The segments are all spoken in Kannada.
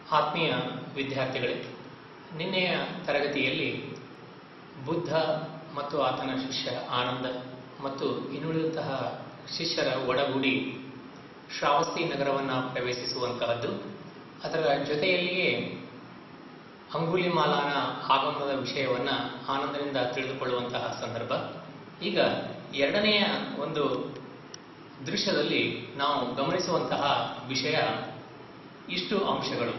ಆತ್ಮೀಯ ವಿದ್ಯಾರ್ಥಿಗಳೇ ನಿನ್ನೆಯ ತರಗತಿಯಲ್ಲಿ ಬುದ್ಧ ಮತ್ತು ಆತನ ಶಿಷ್ಯ ಆನಂದ ಮತ್ತು ಇನ್ನುಳಿದಂತಹ ಶಿಷ್ಯರ ಒಡಗೂಡಿ ಶ್ರಾವಸ್ತಿ ನಗರವನ್ನು ಪ್ರವೇಶಿಸುವಂತಹದ್ದು ಅದರ ಜೊತೆಯಲ್ಲಿಯೇ ಅಂಗುಲಿಮಾಲಾನ ಆಗಮನದ ವಿಷಯವನ್ನ ಆನಂದದಿಂದ ತಿಳಿದುಕೊಳ್ಳುವಂತಹ ಸಂದರ್ಭ ಈಗ ಎರಡನೆಯ ಒಂದು ದೃಶ್ಯದಲ್ಲಿ ನಾವು ಗಮನಿಸುವಂತಹ ವಿಷಯ ಇಷ್ಟು ಅಂಶಗಳು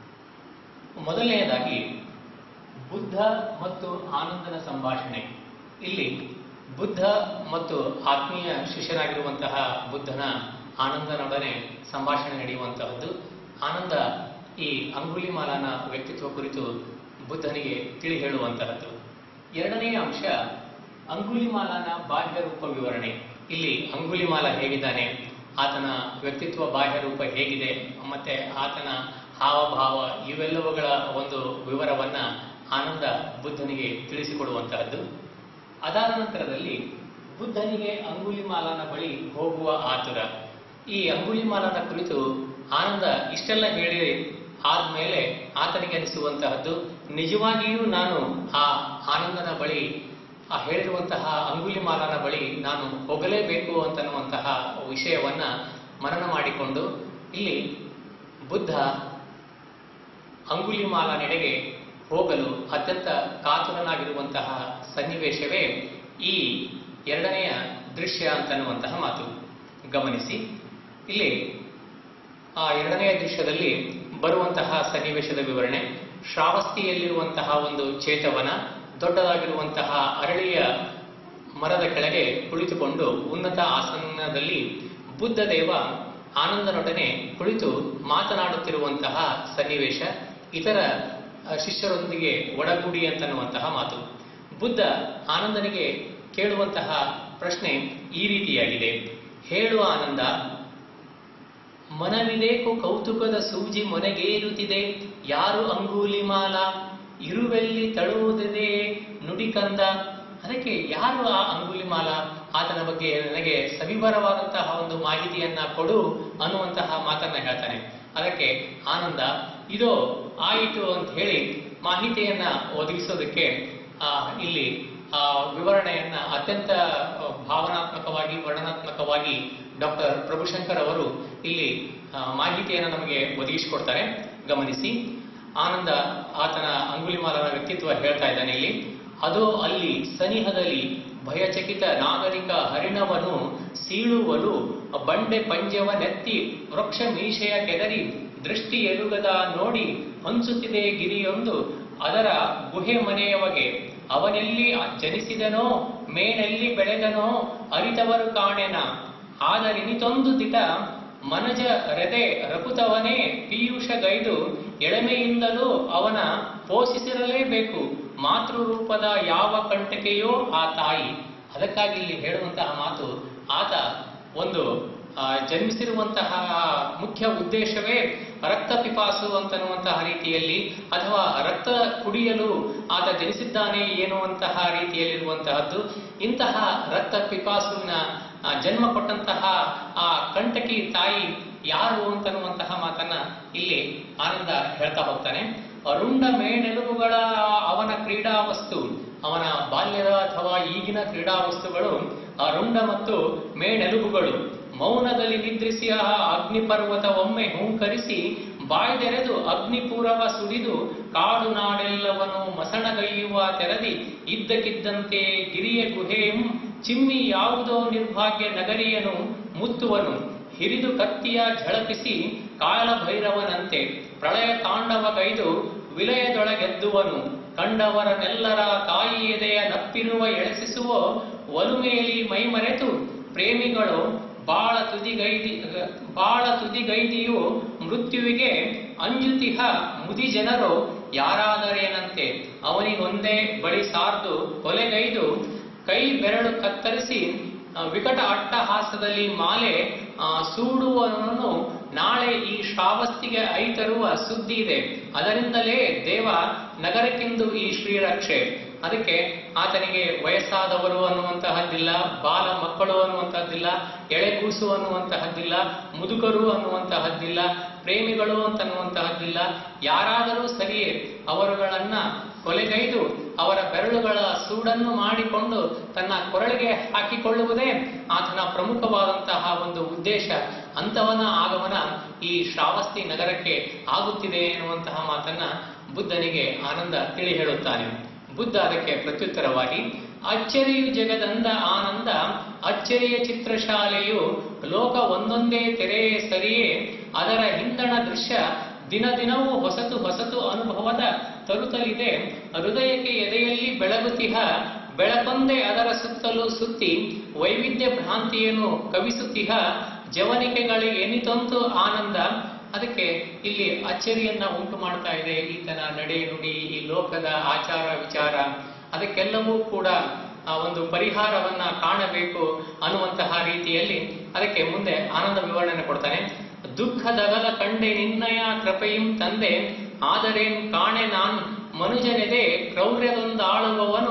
ಮೊದಲನೆಯದಾಗಿ ಬುದ್ಧ ಮತ್ತು ಆನಂದನ ಸಂಭಾಷಣೆ ಇಲ್ಲಿ ಬುದ್ಧ ಮತ್ತು ಆತ್ಮೀಯ ಶಿಷ್ಯನಾಗಿರುವಂತಹ ಬುದ್ಧನ ಆನಂದನೊಡನೆ ಸಂಭಾಷಣೆ ನಡೆಯುವಂತಹದ್ದು ಆನಂದ ಈ ಅಂಗುಲಿಮಾಲನ ವ್ಯಕ್ತಿತ್ವ ಕುರಿತು ಬುದ್ಧನಿಗೆ ತಿಳಿ ಹೇಳುವಂತಹದ್ದು ಎರಡನೆಯ ಅಂಶ ಅಂಗುಲಿಮಾಲನ ಬಾಹ್ಯ ರೂಪ ವಿವರಣೆ ಇಲ್ಲಿ ಅಂಗುಲಿಮಾಲ ಹೇಗಿದ್ದಾನೆ ಆತನ ವ್ಯಕ್ತಿತ್ವ ಬಾಹ್ಯ ರೂಪ ಹೇಗಿದೆ ಮತ್ತೆ ಆತನ ಹಾವಭಾವ ಇವೆಲ್ಲವುಗಳ ಒಂದು ವಿವರವನ್ನ ಆನಂದ ಬುದ್ಧನಿಗೆ ತಿಳಿಸಿಕೊಡುವಂತಹದ್ದು ಅದಾದ ನಂತರದಲ್ಲಿ ಬುದ್ಧನಿಗೆ ಅಂಗುಲಿಮಾಲನ ಬಳಿ ಹೋಗುವ ಆತುರ ಈ ಅಂಗುಲಿಮಾಲನ ಕುರಿತು ಆನಂದ ಇಷ್ಟೆಲ್ಲ ಹೇಳಿ ಆದ್ಮೇಲೆ ಆತನಿಗೆ ಅನಿಸುವಂತಹದ್ದು ನಿಜವಾಗಿಯೂ ನಾನು ಆ ಆನಂದನ ಬಳಿ ಆ ಹೇಳಿರುವಂತಹ ಅಂಗುಲಿಮಾಲನ ಬಳಿ ನಾನು ಹೋಗಲೇಬೇಕು ಅಂತನ್ನುವಂತಹ ವಿಷಯವನ್ನ ಮನನ ಮಾಡಿಕೊಂಡು ಇಲ್ಲಿ ಬುದ್ಧ ಅಂಗುಲಿಮಾಲನೆಡೆಗೆ ಹೋಗಲು ಅತ್ಯಂತ ಕಾತುರನಾಗಿರುವಂತಹ ಸನ್ನಿವೇಶವೇ ಈ ಎರಡನೆಯ ದೃಶ್ಯ ಅಂತನ್ನುವಂತಹ ಮಾತು ಗಮನಿಸಿ ಇಲ್ಲಿ ಆ ಎರಡನೆಯ ದೃಶ್ಯದಲ್ಲಿ ಬರುವಂತಹ ಸನ್ನಿವೇಶದ ವಿವರಣೆ ಶ್ರಾವಸ್ತಿಯಲ್ಲಿರುವಂತಹ ಒಂದು ಚೇತವನ ದೊಡ್ಡದಾಗಿರುವಂತಹ ಅರಳಿಯ ಮರದ ಕೆಳಗೆ ಕುಳಿತುಕೊಂಡು ಉನ್ನತ ಆಸನದಲ್ಲಿ ಬುದ್ಧ ದೇವ ಆನಂದನೊಡನೆ ಕುಳಿತು ಮಾತನಾಡುತ್ತಿರುವಂತಹ ಸನ್ನಿವೇಶ ಇತರ ಶಿಷ್ಯರೊಂದಿಗೆ ಒಡಗೂಡಿ ಅಂತನ್ನುವಂತಹ ಮಾತು ಬುದ್ಧ ಆನಂದನಿಗೆ ಕೇಳುವಂತಹ ಪ್ರಶ್ನೆ ಈ ರೀತಿಯಾಗಿದೆ ಹೇಳುವ ಆನಂದ ಮನವಿದೇಕು ಕೌತುಕದ ಸೂಜಿ ಮೊನೆಗೇರುತ್ತಿದೆ ಯಾರು ಅಂಗೂಲಿಮಾಲ ಇರುವೆಲ್ಲಿ ತಳುವುದಿದೆ ನುಡಿಕಂದ ಅದಕ್ಕೆ ಯಾರು ಆ ಅಂಗುಲಿಮಾಲ ಆತನ ಬಗ್ಗೆ ನನಗೆ ಸವಿವರವಾದಂತಹ ಒಂದು ಮಾಹಿತಿಯನ್ನ ಕೊಡು ಅನ್ನುವಂತಹ ಮಾತನ್ನ ಹೇಳ್ತಾನೆ ಅದಕ್ಕೆ ಆನಂದ ಇದೋ ಆಯಿತು ಅಂತ ಹೇಳಿ ಮಾಹಿತಿಯನ್ನ ಒದಗಿಸೋದಕ್ಕೆ ಆ ಇಲ್ಲಿ ಆ ವಿವರಣೆಯನ್ನ ಅತ್ಯಂತ ಭಾವನಾತ್ಮಕವಾಗಿ ವರ್ಣನಾತ್ಮಕವಾಗಿ ಡಾಕ್ಟರ್ ಪ್ರಭುಶಂಕರ್ ಅವರು ಇಲ್ಲಿ ಮಾಹಿತಿಯನ್ನು ನಮಗೆ ಒದಗಿಸಿಕೊಡ್ತಾರೆ ಗಮನಿಸಿ ಆನಂದ ಆತನ ಅಂಗುಲಿಮಾಲನ ವ್ಯಕ್ತಿತ್ವ ಹೇಳ್ತಾ ಇದ್ದಾನೆ ಇಲ್ಲಿ ಅದೋ ಅಲ್ಲಿ ಸನಿಹದಲ್ಲಿ ಭಯಚಕಿತ ನಾಗರಿಕ ಹರಿಣವನು ಸೀಳುವಲು ಬಂಡೆ ಪಂಜವ ನೆತ್ತಿ ವೃಕ್ಷ ಮೀಶೆಯ ಕೆದರಿ ದೃಷ್ಟಿ ಎರುಗದ ನೋಡಿ ಹಂಚುತ್ತಿದೆ ಗಿರಿಯೊಂದು ಅದರ ಗುಹೆ ಮನೆಯವಗೆ ಅವನೆಲ್ಲಿ ಜನಿಸಿದನೋ ಮೇನೆಲ್ಲಿ ಬೆಳೆದನೋ ಅರಿತವರು ಕಾಣೆನ ಆದರಿನಿತೊಂದು ದಿಟ ಮನಜ ರದೆ ರಕುತವನೇ ಪೀಯೂಷಗೈದು ಎಳಮೆಯಿಂದಲೂ ಅವನ ಪೋಷಿಸಿರಲೇಬೇಕು ಮಾತೃರೂಪದ ಯಾವ ಕಂಟಕೆಯೋ ಆ ತಾಯಿ ಅದಕ್ಕಾಗಿ ಇಲ್ಲಿ ಹೇಳುವಂತಹ ಮಾತು ಆತ ಒಂದು ಜನ್ಮಿಸಿರುವಂತಹ ಮುಖ್ಯ ಉದ್ದೇಶವೇ ರಕ್ತ ಪಿಪಾಸು ಅಂತನ್ನುವಂತಹ ರೀತಿಯಲ್ಲಿ ಅಥವಾ ರಕ್ತ ಕುಡಿಯಲು ಆತ ಜನಿಸಿದ್ದಾನೆ ಎನ್ನುವಂತಹ ರೀತಿಯಲ್ಲಿರುವಂತಹದ್ದು ಇಂತಹ ರಕ್ತ ಪಿಪಾಸುವಿನ ಜನ್ಮ ಕೊಟ್ಟಂತಹ ಆ ಕಂಟಕಿ ತಾಯಿ ಯಾರು ಅಂತನ್ನುವಂತಹ ಮಾತನ್ನ ಇಲ್ಲಿ ಆನಂದ ಹೇಳ್ತಾ ಹೋಗ್ತಾನೆ ಅರುಂಡ ಮೇಣೆಲುಬುಗಳ ಅವನ ಕ್ರೀಡಾ ವಸ್ತು ಅವನ ಬಾಲ್ಯದ ಅಥವಾ ಈಗಿನ ಕ್ರೀಡಾ ವಸ್ತುಗಳು ಅರುಂಡ ಮತ್ತು ಮೇಣೆಲುಬುಗಳು ಮೌನದಲ್ಲಿ ನಿದ್ರಿಸಿ ಆ ಅಗ್ನಿಪರ್ವತ ಒಮ್ಮೆ ಹೂಂಕರಿಸಿ ಬಾಯ್ದೆರೆದು ಅಗ್ನಿಪೂರವ ಸುರಿದು ಕಾಡು ನಾಡೆಲ್ಲವನು ಮಸಣಗೈಯುವ ತೆರದಿ ಇದ್ದಕ್ಕಿದ್ದಂತೆ ಗಿರಿಯ ಗುಹೆಯಂ ಚಿಮ್ಮಿ ಯಾವುದೋ ನಿರ್ಭಾಗ್ಯ ನಗರಿಯನು ಮುತ್ತುವನು ಹಿರಿದು ಕತ್ತಿಯ ಝಳಪಿಸಿ ಕಾಳಭೈರವನಂತೆ ಪ್ರಳಯ ತಾಂಡವ ಕೈದು ವಿಲಯದೊಳಗೆದ್ದುವನು ಕಂಡವರನೆಲ್ಲರ ತಾಯಿ ಎದೆಯ ನಪ್ಪಿರುವ ಎಳೆಸಿಸುವ ಒಲುಮೇಲಿ ಮೈಮರೆತು ಪ್ರೇಮಿಗಳು ಬಾಳ ತುದಿಗೈದಿ ಬಾಳ ತುದಿಗೈದಿಯು ಮೃತ್ಯುವಿಗೆ ಅಂಜುತಿಹ ಮುದಿ ಜನರು ಯಾರಾದರೇನಂತೆ ಅವನಿಗೊಂದೇ ಬಳಿ ಸಾರ್ದು ಕೊಲೆಗೈದು ಕೈ ಬೆರಳು ಕತ್ತರಿಸಿ ವಿಕಟ ಅಟ್ಟಹಾಸದಲ್ಲಿ ಮಾಲೆ ಸೂಡುವವನು ನಾಳೆ ಈ ಶ್ರಾವಸ್ತಿಗೆ ಐತರುವ ಸುದ್ದಿ ಇದೆ ಅದರಿಂದಲೇ ದೇವ ನಗರಕ್ಕಿಂದು ಈ ಶ್ರೀರಕ್ಷೆ ಅದಕ್ಕೆ ಆತನಿಗೆ ವಯಸ್ಸಾದವರು ಅನ್ನುವಂತಹದ್ದಿಲ್ಲ ಬಾಲ ಮಕ್ಕಳು ಅನ್ನುವಂತಹದ್ದಿಲ್ಲ ಎಳೆಗೂಸು ಅನ್ನುವಂತಹದ್ದಿಲ್ಲ ಮುದುಕರು ಅನ್ನುವಂತಹದ್ದಿಲ್ಲ ಪ್ರೇಮಿಗಳು ಅಂತನ್ನುವಂತಹದ್ದಿಲ್ಲ ಯಾರಾದರೂ ಸರಿಯೇ ಅವರುಗಳನ್ನ ಕೊಲೆಗೈದು ಅವರ ಬೆರಳುಗಳ ಸೂಡನ್ನು ಮಾಡಿಕೊಂಡು ತನ್ನ ಕೊರಳಿಗೆ ಹಾಕಿಕೊಳ್ಳುವುದೇ ಆತನ ಪ್ರಮುಖವಾದಂತಹ ಒಂದು ಉದ್ದೇಶ ಅಂತವನ ಆಗಮನ ಈ ಶ್ರಾವಸ್ತಿ ನಗರಕ್ಕೆ ಆಗುತ್ತಿದೆ ಎನ್ನುವಂತಹ ಮಾತನ್ನ ಬುದ್ಧನಿಗೆ ಆನಂದ ತಿಳಿ ಹೇಳುತ್ತಾನೆ ಬುದ್ಧ ಅದಕ್ಕೆ ಪ್ರತ್ಯುತ್ತರವಾಗಿ ಅಚ್ಚರಿಯು ಜಗದಂದ ಆನಂದ ಅಚ್ಚರಿಯ ಚಿತ್ರಶಾಲೆಯು ಲೋಕ ಒಂದೊಂದೇ ತೆರೆಯೇ ಸರಿಯೇ ಅದರ ಹಿಂದಣ ದೃಶ್ಯ ದಿನ ದಿನವೂ ಹೊಸತು ಹೊಸತು ಅನುಭವದ ತರುತ್ತಲಿದೆ ಹೃದಯಕ್ಕೆ ಎದೆಯಲ್ಲಿ ಬೆಳಗುತಿಹ ಬೆಳಕೊಂದೆ ಅದರ ಸುತ್ತಲೂ ಸುತ್ತಿ ವೈವಿಧ್ಯ ಭ್ರಾಂತಿಯನ್ನು ಕವಿಸುತ್ತಿಹ ಜವನಿಕೆಗಳಿಗೆ ಎನಿತಂತು ಆನಂದ ಅದಕ್ಕೆ ಇಲ್ಲಿ ಅಚ್ಚರಿಯನ್ನ ಉಂಟು ಮಾಡ್ತಾ ಇದೆ ಈತನ ನಡೆ ನುಡಿ ಈ ಲೋಕದ ಆಚಾರ ವಿಚಾರ ಅದಕ್ಕೆಲ್ಲವೂ ಕೂಡ ಆ ಒಂದು ಪರಿಹಾರವನ್ನ ಕಾಣಬೇಕು ಅನ್ನುವಂತಹ ರೀತಿಯಲ್ಲಿ ಅದಕ್ಕೆ ಮುಂದೆ ಆನಂದ ವಿವರಣೆ ಕೊಡ್ತಾನೆ ದುಃಖದಗಲ ಕಂಡೆ ನಿನ್ನಯ ಕೃಪೆಯಂ ತಂದೆ ಆದರೇನ್ ಕಾಣೆ ನಾನ್ ಮನುಜನೆದೆ ಕ್ರೌರ್ಯದೊಂದಾಳುವವನು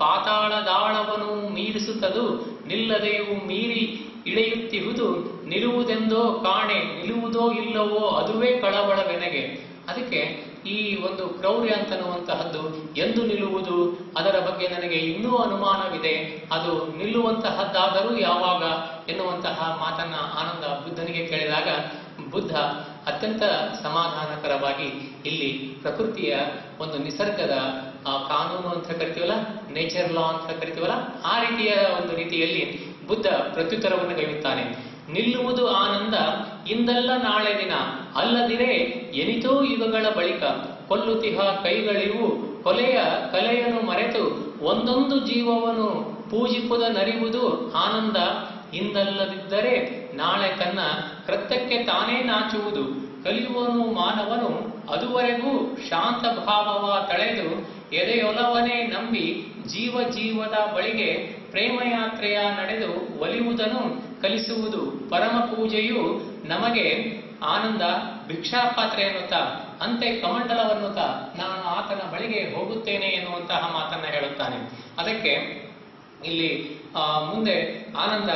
ಪಾತಾಳದಾಳವನು ಮೀರಿಸುತ್ತದು ನಿಲ್ಲದೆಯೂ ಮೀರಿ ಇಳೆಯುತ್ತಿರುವುದು ನಿಲ್ಲುವುದೆಂದೋ ಕಾಣೆ ನಿಲ್ಲುವುದೋ ಇಲ್ಲವೋ ಅದುವೇ ಕಳವಳವೆನಗೆ ಅದಕ್ಕೆ ಈ ಒಂದು ಕ್ರೌರ್ಯ ಅಂತನ್ನುವಂತಹದ್ದು ಎಂದು ನಿಲ್ಲುವುದು ಅದರ ಬಗ್ಗೆ ನನಗೆ ಇನ್ನೂ ಅನುಮಾನವಿದೆ ಅದು ನಿಲ್ಲುವಂತಹದ್ದಾದರೂ ಯಾವಾಗ ಎನ್ನುವಂತಹ ಮಾತನ್ನ ಆನಂದ ಬುದ್ಧನಿಗೆ ಕೇಳಿದಾಗ ಬುದ್ಧ ಅತ್ಯಂತ ಸಮಾಧಾನಕರವಾಗಿ ಇಲ್ಲಿ ಪ್ರಕೃತಿಯ ಒಂದು ನಿಸರ್ಗದ ಆ, ಕಾನೂನು ಅಂತ ಕರಿತೀವಲ್ಲ ನೇಚರ್ ಲಾ ಅಂತ ಕರಿತೀವಲ್ಲ ಆ ರೀತಿಯ ಒಂದು ರೀತಿಯಲ್ಲಿ ಬುದ್ಧ ಪ್ರತ್ಯುತ್ತರವನ್ನು ಗೈಯುತ್ತಾನೆ ನಿಲ್ಲುವುದು ಆನಂದ ಇಂದಲ್ಲ ನಾಳೆ ದಿನ ಅಲ್ಲದಿರೇ ಎನಿತೋ ಯುಗಗಳ ಬಳಿಕ ಕೊಲ್ಲುತಿಹ ಕೈಗಳಿವು ಕೊಲೆಯ ಕಲೆಯನ್ನು ಮರೆತು ಒಂದೊಂದು ಜೀವವನ್ನು ಪೂಜಿಪುದ ನರಿವುದು ಆನಂದ ಇಂದಲ್ಲದಿದ್ದರೆ ನಾಳೆ ತನ್ನ ಕೃತ್ಯಕ್ಕೆ ತಾನೇ ನಾಚುವುದು ಕಲಿಯುವನು ಮಾನವನು ಅದುವರೆಗೂ ಶಾಂತ ಭಾವವ ತಳೆದು ಎದೆಯೊಲವನೇ ನಂಬಿ ಜೀವ ಜೀವದ ಬಳಿಗೆ ಪ್ರೇಮಯಾತ್ರೆಯ ನಡೆದು ಒಲಿಯುವುದನ್ನು ಕಲಿಸುವುದು ಪರಮ ಪೂಜೆಯು ನಮಗೆ ಆನಂದ ಭಿಕ್ಷಾಪಾತ್ರೆ ಎನ್ನುತ್ತಾ ಅಂತೆ ಕಮಂಡಲವನ್ನುತ್ತಾ ನಾನು ಆತನ ಬಳಿಗೆ ಹೋಗುತ್ತೇನೆ ಎನ್ನುವಂತಹ ಮಾತನ್ನ ಹೇಳುತ್ತಾನೆ ಅದಕ್ಕೆ ಇಲ್ಲಿ ಆ, ಮುಂದೆ ಆನಂದ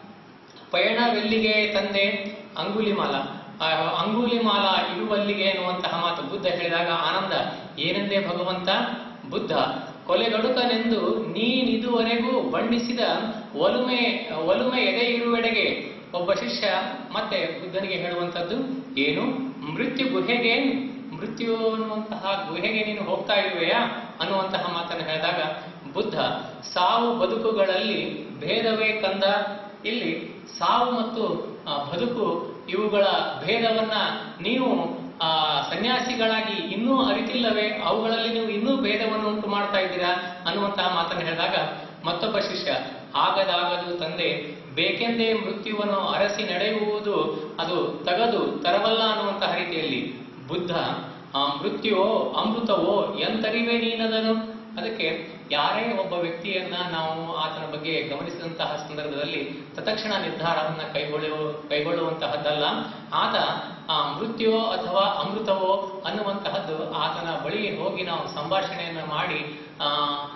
ಪಯಣವೆಲ್ಲಿಗೆ ತಂದೆ ಅಂಗುಲಿಮಾಲ ಆ, ಅಂಗುಲಿಮಾಲ ಇರುವಲ್ಲಿಗೆ ಎನ್ನುವಂತಹ ಮಾತು ಬುದ್ಧ ಹೇಳಿದಾಗ ಆನಂದ ಏನೆಂದೇ ಭಗವಂತ ಬುದ್ಧ ಕೊಲೆಗಡುಕನೆಂದು ನೀನಿದುವರೆಗೂ ಬಣ್ಣಿಸಿದ ಒಲುಮೆ ಒಲುಮೆ ಎದೆ ಇರುವೆಡೆಗೆ ಒಬ್ಬ ಶಿಷ್ಯ ಮತ್ತೆ ಬುದ್ಧನಿಗೆ ಹೇಳುವಂತದ್ದು ಏನು ಮೃತ್ಯು ಗುಹೆಗೆ ಮೃತ್ಯು ಅನ್ನುವಂತಹ ಗುಹೆಗೆ ನೀನು ಹೋಗ್ತಾ ಇರುವೆಯಾ ಅನ್ನುವಂತಹ ಮಾತನ್ನು ಹೇಳಿದಾಗ ಬುದ್ಧ ಸಾವು ಬದುಕುಗಳಲ್ಲಿ ಭೇದವೇ ಕಂದ ಇಲ್ಲಿ ಸಾವು ಮತ್ತು ಆ, ಬದುಕು ಇವುಗಳ ಭೇದವನ್ನ ನೀವು ಆ ಸನ್ಯಾಸಿಗಳಾಗಿ ಇನ್ನೂ ಅರಿತಿಲ್ಲವೇ ಅವುಗಳಲ್ಲಿ ನೀವು ಇನ್ನೂ ಭೇದವನ್ನು ಉಂಟು ಮಾಡ್ತಾ ಇದ್ದೀರಾ ಅನ್ನುವಂತಹ ಮಾತನ್ನು ಹೇಳಿದಾಗ ಮತ್ತೊಬ್ಬ ಶಿಷ್ಯ ಆಗದಾಗದು ತಂದೆ ಬೇಕೆಂದೇ ಮೃತ್ಯುವನ್ನು ಅರಸಿ ನಡೆಯುವುದು ಅದು ತಗದು ತರವಲ್ಲ ಅನ್ನುವಂತಹ ರೀತಿಯಲ್ಲಿ ಬುದ್ಧ ಆ ಮೃತ್ಯುವೋ ಅಮೃತವೋ ಎಂತರಿವೆ ನೀನದನು ಅದಕ್ಕೆ ಯಾರೇ ಒಬ್ಬ ವ್ಯಕ್ತಿಯನ್ನ ನಾವು ಆತನ ಬಗ್ಗೆ ಗಮನಿಸಿದಂತಹ ಸಂದರ್ಭದಲ್ಲಿ ತತ್ಕ್ಷಣ ನಿರ್ಧಾರವನ್ನ ಕೈಗೊಳ್ಳುವ ಕೈಗೊಳ್ಳುವಂತಹದ್ದಲ್ಲ ಆತ ಆ ಮೃತ್ಯುವೋ ಅಥವಾ ಅಮೃತವೋ ಅನ್ನುವಂತಹದ್ದು ಆತನ ಬಳಿ ಹೋಗಿ ನಾವು ಸಂಭಾಷಣೆಯನ್ನ ಮಾಡಿ ಆ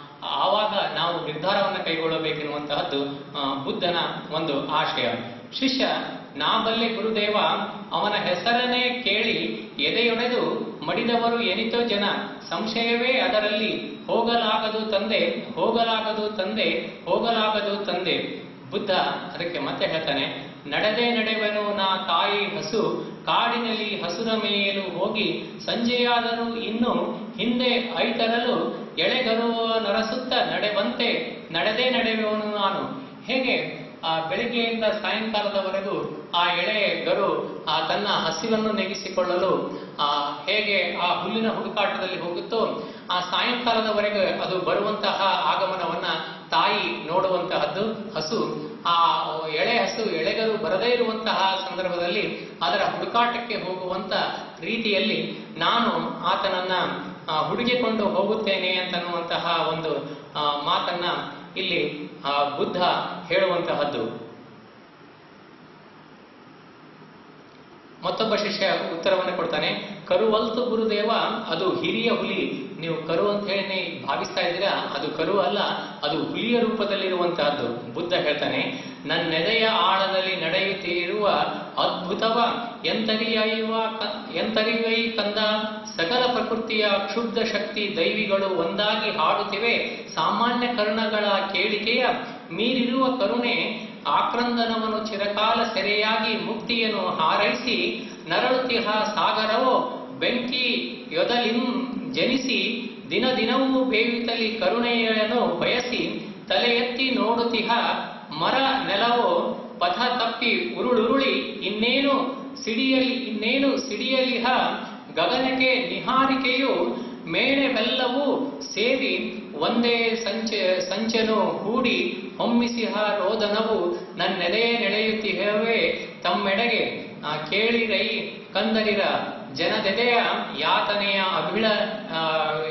ಆವಾಗ ನಾವು ನಿರ್ಧಾರವನ್ನ ಕೈಗೊಳ್ಳಬೇಕೆನ್ನುವಂತಹದ್ದು ಆ, ಬುದ್ಧನ ಒಂದು ಆಶಯ ಶಿಷ್ಯ ನಾ ಬಲ್ಲೆ ಗುರುದೇವ ಅವನ ಹೆಸರನ್ನೇ ಕೇಳಿ ಎದೆಯೊಡೆದು ಮಡಿದವರು ಎನಿತೋ ಜನ ಸಂಶಯವೇ ಅದರಲ್ಲಿ ಹೋಗಲಾಗದು ತಂದೆ ಹೋಗಲಾಗದು ತಂದೆ ಹೋಗಲಾಗದು ತಂದೆ ಬುದ್ಧ ಅದಕ್ಕೆ ಮತ್ತೆ ಹೇಳ್ತಾನೆ ನಡೆದೇ ನಡೆವೆನು ನಾ ತಾಯಿ ಹಸು ಕಾಡಿನಲ್ಲಿ ಹಸುರ ಮೇಯಲು ಹೋಗಿ ಸಂಜೆಯಾದರೂ ಇನ್ನು ಹಿಂದೆ ಐತರಲು ಎಳೆಗರುವ ನರಸುತ್ತ ನಡೆವಂತೆ ನಡೆದೇ ನಡೆಯುವನು ನಾನು ಹೇಗೆ ಆ ಬೆಳಿಗ್ಗೆಯಿಂದ ಸಾಯಂಕಾಲದವರೆಗೂ ಆ ಎಳೆ ಗರು ಆ ತನ್ನ ಹಸಿವನ್ನು ನೆಗಿಸಿಕೊಳ್ಳಲು ಆ ಹೇಗೆ ಆ ಹುಲ್ಲಿನ ಹುಡುಕಾಟದಲ್ಲಿ ಹೋಗುತ್ತೋ ಆ ಸಾಯಂಕಾಲದವರೆಗೆ ಅದು ಬರುವಂತಹ ಆಗಮನವನ್ನ ತಾಯಿ ನೋಡುವಂತಹದ್ದು ಹಸು ಆ ಎಳೆ ಹಸು ಎಳೆಗರು ಬರದೇ ಇರುವಂತಹ ಸಂದರ್ಭದಲ್ಲಿ ಅದರ ಹುಡುಕಾಟಕ್ಕೆ ಹೋಗುವಂತ ರೀತಿಯಲ್ಲಿ ನಾನು ಆತನನ್ನ ಆ, ಹುಡುಕಿಕೊಂಡು ಹೋಗುತ್ತೇನೆ ಅಂತನ್ನುವಂತಹ ಒಂದು ಆ, ಮಾತನ್ನ ಇಲ್ಲಿ ಆ, ಬುದ್ಧ ಹೇಳುವಂತಹದ್ದು ಮತ್ತೊಬ್ಬ ಶಿಷ್ಯ ಉತ್ತರವನ್ನು ಕೊಡ್ತಾನೆ ಕರುವಲ್ತು ಗುರುದೇವ ಅದು ಹಿರಿಯ ಹುಲಿ ನೀವು ಕರು ಅಂತ ಹೇಳಿ ಭಾವಿಸ್ತಾ ಇದ್ದೀರಾ ಅದು ಕರು ಅಲ್ಲ ಅದು ಹುಲಿಯ ರೂಪದಲ್ಲಿರುವಂತಹದ್ದು ಬುದ್ಧ ಹೇಳ್ತಾನೆ ನನ್ನೆದೆಯ ಆಳದಲ್ಲಿ ನಡೆಯುತ್ತಿರುವ ಅದ್ಭುತವ ಎಂತರಿಯುವ ಎಂತರಿವೈ ಕಂದ ಸಕಲ ಪ್ರಕೃತಿಯ ಕ್ಷುಬ್ಧ ಶಕ್ತಿ ದೈವಿಗಳು ಒಂದಾಗಿ ಹಾಡುತ್ತಿವೆ ಸಾಮಾನ್ಯ ಕರ್ಣಗಳ ಕೇಳಿಕೆಯ ಮೀರಿರುವ ಕರುಣೆ ಆಕ್ರಂದನವನ್ನು ಚಿರಕಾಲ ಸೆರೆಯಾಗಿ ಮುಕ್ತಿಯನ್ನು ಹಾರೈಸಿ ನರಳುತಿಹ ಸಾಗರವೋ ಬೆಂಕಿ ಯೊದಲಿಂ ಜನಿಸಿ ದಿನ ದಿನವೂ ಬೇಯುತ್ತಲಿ ಕರುಣೆಯನ್ನು ಬಯಸಿ ತಲೆ ಎತ್ತಿ ನೋಡುತ್ತಿಹ ಮರ ನೆಲವೋ ಪಥ ತಪ್ಪಿ ಉರುಳುರುಳಿ ಇನ್ನೇನು ಸಿಡಿಯಲಿ ಇನ್ನೇನು ಸಿಡಿಯಲಿಹ ಗಗನಕ್ಕೆ ನಿಹಾರಿಕೆಯು ಮೇಣವೆಲ್ಲವೂ ಸೇರಿ ಒಂದೇ ಸಂಚ ಸಂಚನು ಹೂಡಿ ಹೊಮ್ಮಿಸಿಹ ರೋದನವು ನನ್ನೆದೆಯೇ ನಡೆಯುತ್ತಿಹವೇ ತಮ್ಮೆಡೆಗೆ ಆ, ಕೇಳಿರೈ ಕಂದರಿರ ಜನದೆದೆಯ ಯಾತನೆಯ ಅಭಿಳ ಆ,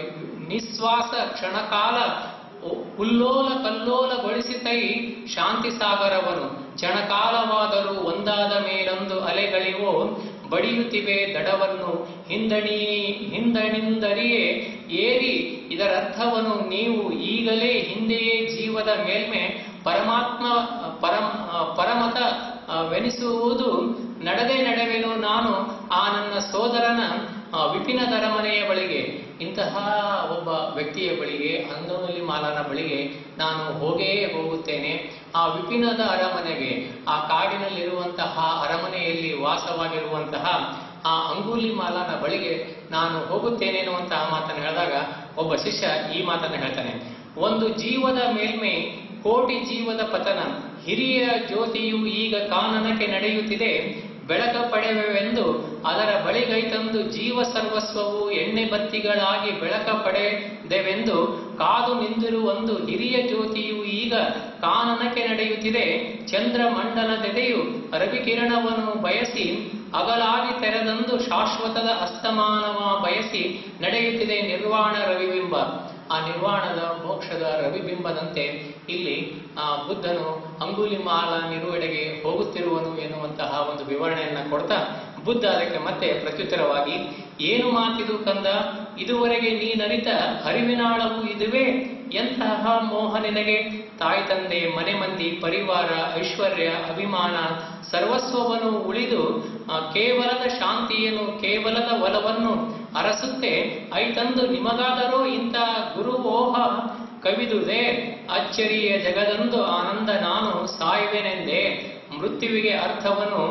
ನಿಶ್ವಾಸ ಕ್ಷಣಕಾಲ ಉ- ಉಲ್ಲೋಲ ಕಲ್ಲೋಲಗೊಳಿಸಿತೈ ಶಾಂತಿ ಸಾಗರವನು ಕ್ಷಣಕಾಲವಾದರೂ ಒಂದಾದ ಮೇಲೊಂದು ಅಲೆಗಳಿವೋ ಬಡಿಯುತ್ತಿವೆ ದಡವನ್ನು ಹಿಂದಣಿ ಹಿಂದಣಿಂದರಿಯೇ ಏರಿ ಇದರರ್ಥವನ್ನು ನೀವು ಈಗಲೇ ಹಿಂದೆಯೇ ಜೀವದ ಮೇಲ್ಮೆ ಪರಮಾತ್ಮ ಪರಮ ಪರಮತ ಆ, ವೆನಿಸುವುದು ನಡೆದೇ ನಡೆವೆನು ನಾನು ಆ ನನ್ನ ಸೋದರನ ಆ, ವಿಪಿನದ ಅರಮನೆಯ ಬಳಿಗೆ ಇಂತಹ ಒಬ್ಬ ವ್ಯಕ್ತಿಯ ಬಳಿಗೆ ಅಂಗವಲ್ಲಿ ಮಾಲನ ಬಳಿಗೆ ನಾನು ಹೋಗೇ ಹೋಗುತ್ತೇನೆ ಆ ವಿಪಿನದ ಅರಮನೆಗೆ ಆ ಕಾಡಿನಲ್ಲಿರುವಂತಹ ಅರಮನೆಯಲ್ಲಿ ವಾಸವಾಗಿರುವಂತಹ ಆ ಅಂಗುಲಿ ಮಾಲನ ಬಳಿಗೆ ನಾನು ಹೋಗುತ್ತೇನೆ ಎನ್ನುವಂತಹ ಮಾತನ್ನು ಹೇಳಿದಾಗ ಒಬ್ಬ ಶಿಷ್ಯ ಈ ಮಾತನ್ನು ಹೇಳ್ತಾನೆ ಒಂದು ಜೀವದ ಮೇಲ್ಮೈ ಕೋಟಿ ಜೀವದ ಪತನ ಹಿರಿಯ ಜ್ಯೋತಿಯು ಈಗ ಕಾನನಕ್ಕೆ ನಡೆಯುತ್ತಿದೆ ಬೆಳಕ ಪಡೆವೆವೆಂದು ಅದರ ಬಳಿಗೈತಂದು ಜೀವ ಸರ್ವಸ್ವವು ಎಣ್ಣೆ ಬತ್ತಿಗಳಾಗಿ ಬೆಳಕ ಪಡೆದೆವೆಂದು ಕಾದು ನಿಂದಿರುವೊಂದು ಹಿರಿಯ ಜ್ಯೋತಿಯು ಈಗ ಕಾನನಕ್ಕೆ ನಡೆಯುತ್ತಿದೆ ಚಂದ್ರ ಮಂಡಲದೆದೆಯು ರವಿಕಿರಣವನ್ನು ಬಯಸಿ ಅಗಲಾಗಿ ತೆರೆದಂದು ಶಾಶ್ವತದ ಅಸ್ತಮಾನವ ಬಯಸಿ ನಡೆಯುತ್ತಿದೆ ನಿರ್ವಾಣ ರವಿಬಿಂಬ ಆ ನಿರ್ವಾಣದ ಮೋಕ್ಷದ ರವಿಬಿಂಬದಂತೆ ಇಲ್ಲಿ ಆ ಬುದ್ಧನು ಅಂಗುಲಿಮಾಲ ನಿರುವೆಡೆಗೆ ಹೋಗುತ್ತಿರುವನು ಎನ್ನುವಂತಹ ಒಂದು ವಿವರಣೆಯನ್ನ ಕೊಡ್ತಾ ಬುದ್ಧ ಅದಕ್ಕೆ ಮತ್ತೆ ಪ್ರತ್ಯುತ್ತರವಾಗಿ ಏನು ಮಾತಿದು ಕಂದ ಇದುವರೆಗೆ ನೀನರಿತ ಹರಿವಿನಾಳವು ಇದುವೇ ಎಂತಹ ಮೋಹ ನಿನಗೆ ತಾಯಿ ತಂದೆ ಮನೆ ಮಂದಿ ಪರಿವಾರ ಐಶ್ವರ್ಯ ಅಭಿಮಾನ ಸರ್ವಸ್ವವನ್ನು ಉಳಿದು ಆ, ಕೇವಲದ ಶಾಂತಿಯನ್ನು ಕೇವಲದ ಒಲವನ್ನು ಅರಸುತ್ತೆ ಐತಂದು ನಿಮಗಾದರೂ ಇಂಥ ಗುರುವೋಹ ಕವಿದುದೇ ಅಚ್ಚರಿಯ ಜಗದಂದು ಆನಂದ ನಾನು ಸಾಯುವೆನೆಂದೇ ಮೃತ್ಯುವಿಗೆ ಅರ್ಥವನ್ನು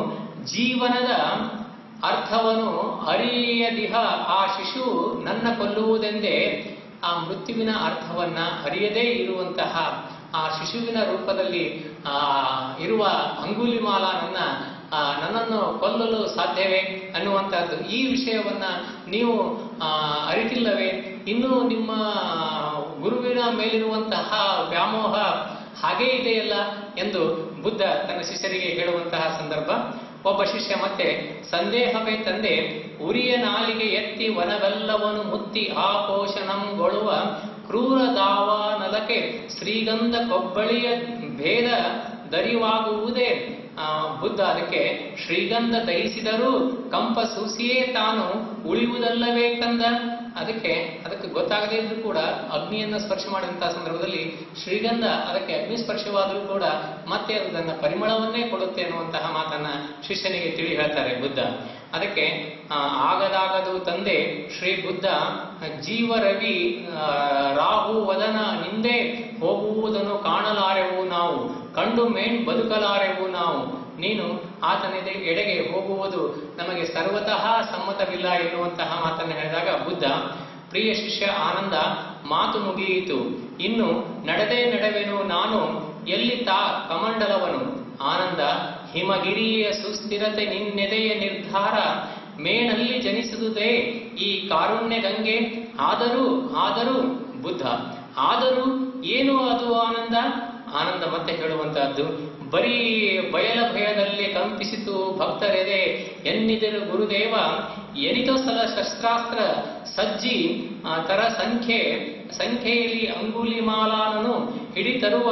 ಜೀವನದ ಅರ್ಥವನ್ನು ಅರಿಯದಿಹ ಆ ಶಿಶು ನನ್ನ ಕೊಲ್ಲುವುದೆಂದೇ ಆ ಮೃತ್ಯುವಿನ ಅರ್ಥವನ್ನ ಅರಿಯದೇ ಇರುವಂತಹ ಆ ಶಿಶುವಿನ ರೂಪದಲ್ಲಿ ಆ ಇರುವ ಅಂಗುಲಿಮಾಲ ನನ್ನ ಆ, ನನ್ನನ್ನು ಕೊಲ್ಲಲು ಸಾಧ್ಯವೇ ಅನ್ನುವಂತಹದ್ದು ಈ ವಿಷಯವನ್ನ ನೀವು ಆ, ಅರಿತಿಲ್ಲವೇ ಇನ್ನೂ ನಿಮ್ಮ ಗುರುವಿನ ಮೇಲಿರುವಂತಹ ವ್ಯಾಮೋಹ ಹಾಗೇ ಇದೆಯಲ್ಲ ಎಂದು ಬುದ್ಧ ತನ್ನ ಶಿಷ್ಯರಿಗೆ ಹೇಳುವಂತಹ ಸಂದರ್ಭ ಒಬ್ಬ ಶಿಷ್ಯ ಮತ್ತೆ ಸಂದೇಹವೇ ತಂದೆ ಉರಿಯ ನಾಲಿಗೆ ಎತ್ತಿ ವನವೆಲ್ಲವನು ಮುತ್ತಿ ಆಪೋಷಣಂಗೊಳ್ಳುವ ಕ್ರೂರ ದಾವಾನಲಕ್ಕೆ ಶ್ರೀಗಂಧ ಕೊಬ್ಬಳಿಯ ಭೇದ ದರಿವಾಗುವುದೇ ಆ, ಬುದ್ಧ ಅದಕ್ಕೆ ಶ್ರೀಗಂಧ ದಹಿಸಿದರೂ ಕಂಪ ಸೂಸಿಯೇ ತಾನು ಉಳಿಯುವುದಲ್ಲವೇ ಕಂದ ಅದಕ್ಕೆ ಅದಕ್ಕೆ ಗೊತ್ತಾಗದೇ ಇದ್ರೂ ಕೂಡ ಅಗ್ನಿಯನ್ನ ಸ್ಪರ್ಶ ಮಾಡಿದಂತಹ ಸಂದರ್ಭದಲ್ಲಿ ಶ್ರೀಗಂಧ ಅದಕ್ಕೆ ಅಗ್ನಿ ಸ್ಪರ್ಶವಾದರೂ ಕೂಡ ಮತ್ತೆ ಅದನ್ನ ಪರಿಮಳವನ್ನೇ ಕೊಡುತ್ತೆ ಅನ್ನುವಂತಹ ಮಾತನ್ನ ಶಿಷ್ಯನಿಗೆ ತಿಳಿ ಹೇಳ್ತಾರೆ ಬುದ್ಧ ಅದಕ್ಕೆ ಆ, ಆಗದಾಗದು ತಂದೆ ಶ್ರೀ ಬುದ್ಧ ಜೀವ ರವಿ ಆ, ರಾಹು ವದನ ನಿಂದೆ ಹೋಗುವುದನ್ನು ಕಾಣಲಾರೆವು ನಾವು ಕಂಡು ಮೇಣ್ ಬದುಕಲಾರೆವು ನಾವು ನೀನು ಆತನ ಎದೆ- ಎಡೆಗೆ ಹೋಗುವುದು ನಮಗೆ ಸರ್ವತಃ ಸಮ್ಮತವಿಲ್ಲ ಎನ್ನುವಂತಹ ಮಾತನ್ನು ಹೇಳಿದಾಗ ಬುದ್ಧ ಪ್ರಿಯ ಶಿಷ್ಯ ಆನಂದ ಮಾತು ಮುಗಿಯಿತು ಇನ್ನು ನಡೆದೇ ನಡೆವೆನು ನಾನು ಎಲ್ಲಿ ತಾ ಕಮಂಡಲವನು ಆನಂದ ಹಿಮಗಿರಿಯ ಸುಸ್ಥಿರತೆ ನಿನ್ನೆದೆಯ ನಿರ್ಧಾರ ಮೇನಲ್ಲಿ ಜನಿಸುವುದೇ ಈ ಕಾರುಣ್ಯ ಗಂಗೆ ಆದರೂ ಆದರೂ ಬುದ್ಧ ಆದರೂ ಏನು ಅದು ಆನಂದ ಆನಂದ ಮತ್ತೆ ಹೇಳುವಂತಹದ್ದು ಬರೀ ಬಯಲ ಭಯದಲ್ಲಿ ಕಂಪಿಸಿತು ಭಕ್ತರೆದೆ ಎನ್ನಿದರು ಗುರುದೇವ ಎನಿತೋ ಸಲ ಶಸ್ತ್ರಾಸ್ತ್ರ ಸಜ್ಜಿ ಆ ತರ ಸಂಖ್ಯೆ ಸಂಖ್ಯೆಯಲ್ಲಿ ಅಂಗುಲಿಮಾಲಾನನು ಹಿಡಿತರುವ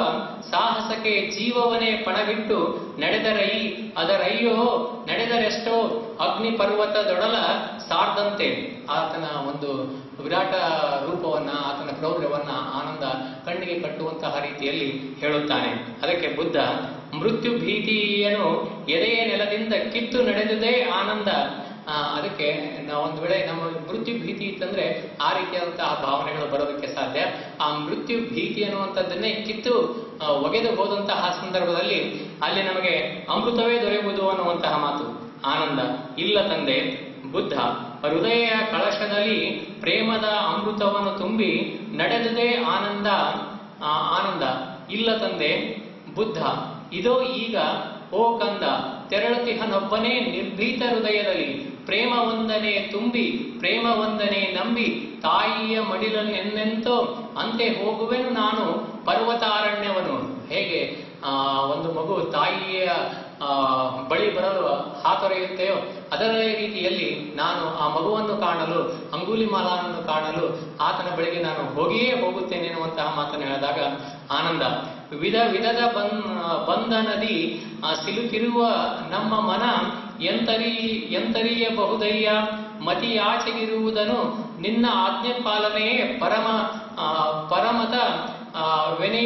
ಸಾಹಸಕ್ಕೆ ಜೀವವನೇ ಪಣವಿಟ್ಟು ನಡೆದರೈ ಅದರಯ್ಯೋ ನಡೆದರೆಷ್ಟೋ ಅಗ್ನಿ ಪರ್ವತದೊಡಲ ಸಾರ್ದಂತೆ ಆತನ ಒಂದು ವಿರಾಟ ರೂಪವನ್ನ ಆತನ ಕ್ರೌರ್ಯವನ್ನ ಆನಂದ ಕಣ್ಣಿಗೆ ಕಟ್ಟುವಂತಹ ರೀತಿಯಲ್ಲಿ ಹೇಳುತ್ತಾನೆ ಅದಕ್ಕೆ ಬುದ್ಧ ಮೃತ್ಯು ಭೀತಿಯನ್ನು ಎದೆಯ ನೆಲದಿಂದ ಕಿತ್ತು ನಡೆದುದೇ ಆನಂದ ಆ, ಅದಕ್ಕೆ ನಾವು ಒಂದು ವೇಳೆ ನಮ್ಮ ಮೃತ್ಯು ಭೀತಿ ಇತ್ತಂದ್ರೆ ಆ ರೀತಿಯಾದಂತಹ ಭಾವನೆಗಳು ಬರೋದಕ್ಕೆ ಸಾಧ್ಯ ಆ ಮೃತ್ಯು ಭೀತಿ ಅನ್ನುವಂಥದ್ದನ್ನೇ ಕಿತ್ತು ಆ, ಒಗೆದು ಹೋದಂತಹ ಸಂದರ್ಭದಲ್ಲಿ ಅಲ್ಲಿ ನಮಗೆ ಅಮೃತವೇ ದೊರೆಯುವುದು ಅನ್ನುವಂತಹ ಮಾತು ಆನಂದ ಇಲ್ಲ ತಂದೆ ಬುದ್ಧ ಹೃದಯ ಕಳಶದಲ್ಲಿ ಪ್ರೇಮದ ಅಮೃತವನ್ನು ತುಂಬಿ ನಡೆದುದೇ ಆನಂದ ಆ, ಆನಂದ ಇಲ್ಲ ತಂದೆ ಬುದ್ಧ ಇದೋ ಈಗ ಓ ಕಂದ ತೆರಳುತಿಹನೊಬ್ಬನೇ ನಿರ್ಭೀತ ಹೃದಯದಲ್ಲಿ ಪ್ರೇಮ ವಂದನೆ ತುಂಬಿ ಪ್ರೇಮ ವಂದನೆ ನಂಬಿ ತಾಯಿಯ ಮಡಿಲನ್ನೆಂತೆಂತೋ ಅಂತೆ ಹೋಗುವೆನು ನಾನು ಪರ್ವತಾರಣ್ಯವನು ಹೇಗೆ ಆ ಒಂದು ಮಗು ತಾಯಿಯ ಆ, ಬಳಿ ಬರಲು ಹಾತೊರೆಯುತ್ತೆಯೋ ಅದರ ರೀತಿಯಲ್ಲಿ ನಾನು ಆ ಮಗುವನ್ನು ಕಾಣಲು ಅಂಗುಲಿಮಾಲನನ್ನು ಕಾಣಲು ಆತನ ಬಳಿಗೆ ನಾನು ಹೋಗಿಯೇ ಹೋಗುತ್ತೇನೆ ಎನ್ನುವಂತಹ ಮಾತನ್ನು ಹೇಳಿದಾಗ ಆನಂದ ವಿಧ ವಿಧದ ಬನ್ ಬಂಧನದಿ ಆ, ಸಿಲುಕಿರುವ ನಮ್ಮ ಮನ ಎಂತರಿ ಎಂತರಿಯಬಹುದಯ್ಯ ಮತಿಯಾಚೆಗಿರುವುದನ್ನು ನಿನ್ನ ಆಜ್ಞೆ ಪಾಲನೆಯೇ ಪರಮ ಆ, ಪರಮತ ಆ, ವೆನಿ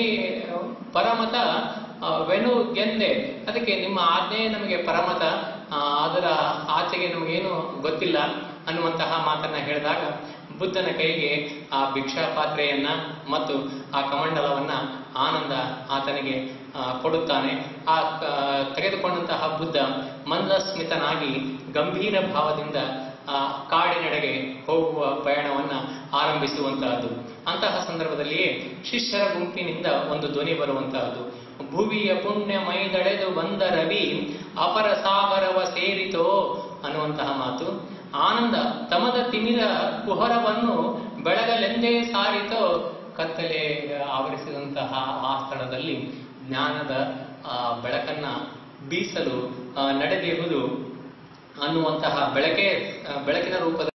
ಪರಮತ ಆ, ವೆನು ಗೆಂದೆ ಅದಕ್ಕೆ ನಿಮ್ಮ ಆಜ್ಞೆ ನಮಗೆ ಪರಮತ ಆ, ಅದರ ಆಚೆಗೆ ನಮಗೇನು ಗೊತ್ತಿಲ್ಲ ಅನ್ನುವಂತಹ ಮಾತನ್ನ ಹೇಳಿದಾಗ ಬುದ್ಧನ ಕೈಗೆ ಆ ಭಿಕ್ಷಾ ಪಾತ್ರೆಯನ್ನ ಮತ್ತು ಆ ಕಮಂಡಲವನ್ನ ಆನಂದ ಆತನಿಗೆ ಆ, ಕೊಡುತ್ತಾನೆ ಆ ಕ- ತೆಗೆದುಕೊಂಡಂತಹ ಬುದ್ಧ ಮಂದಸ್ಮಿತನಾಗಿ ಗಂಭೀರ ಭಾವದಿಂದ ಆ ಕಾಡಿನೆಡೆಗೆ ಹೋಗುವ ಪಯಣವನ್ನ ಆರಂಭಿಸುವಂತಹದ್ದು ಅಂತಹ ಸಂದರ್ಭದಲ್ಲಿಯೇ ಶಿಷ್ಯರ ಗುಂಪಿನಿಂದ ಒಂದು ಧ್ವನಿ ಬರುವಂತಹದ್ದು ಭುವಿಯ ಪುಣ್ಯ ಮೈದಳೆದು ಬಂದ ರವಿ ಅಪರ ಸಾಗರವ ಸೇರಿತೋ ಅನ್ನುವಂತಹ ಮಾತು ಆನಂದ ತಮದ ತಿಮಿರ ಕುಹರವನ್ನು ಬೆಳಗಲೆಂದೇ ಸಾರಿತೋ ಕತ್ತಲೆ ಆವರಿಸಿದಂತಹ ಆ ಸ್ಥಳದಲ್ಲಿ ಜ್ಞಾನದ ಆ, ಬೆಳಕನ್ನ ಬೀಸಲು ಆ, ನಡೆದಿರುವುದು ಅನ್ನುವಂತಹ ಬೆಳಕೆ ಆ, ಬೆಳಕಿನ ರೂಪದ